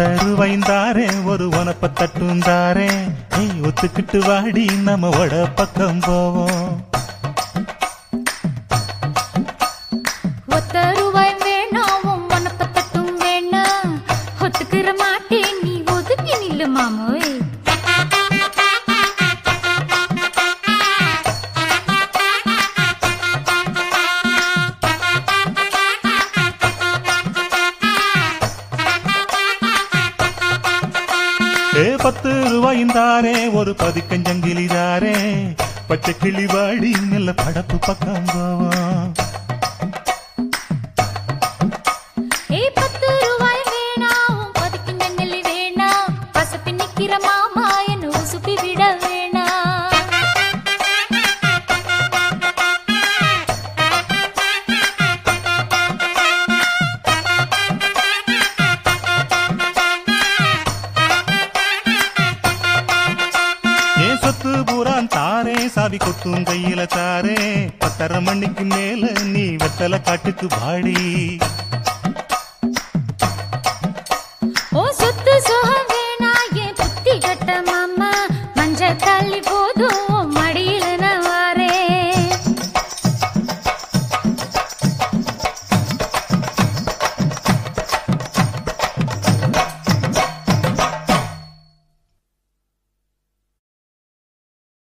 பத்தரு வைந்தாரே ஒரு உனப்ப தட்டுந்தாரே ஏய் ஒத்துக்கிட்டு வாடி நம்ம வட பக்கம் போவோம் ஒத்த ரூபாய் வேணாம் உன் மனப்ப தட்டும் வேணாம் ஒத்துக்கிற மாட்டேன் நீ ஒதுங்கி நில்லு மாமோய் ஏ பத்து ரூபாய்ந்தாரே ஒரு பதிக்கஞ்சங்கிலி தாரே பச்சை கிளி வாடி நல்ல படப்பு பக்கம் போவோம் ஏய் பத்து ரூபாய் வேணாம் உன் பதிக்கு நெல்லி வேணாம் பசப்பி நிக்கிற மாமா என்ன உசுப்பி விட வேணாம் ஏ சொத்து பூரான் தாரே சாவி கொத்தும் கையில தாரே பத்தரை மணிக்கு மேல நீ வெத்தலை காட்டுக்கு வாடி ஓ சொத்து சுகம் வேணா என் புத்தி கட்ட மாமா மஞ்ச தள்ளி போதும்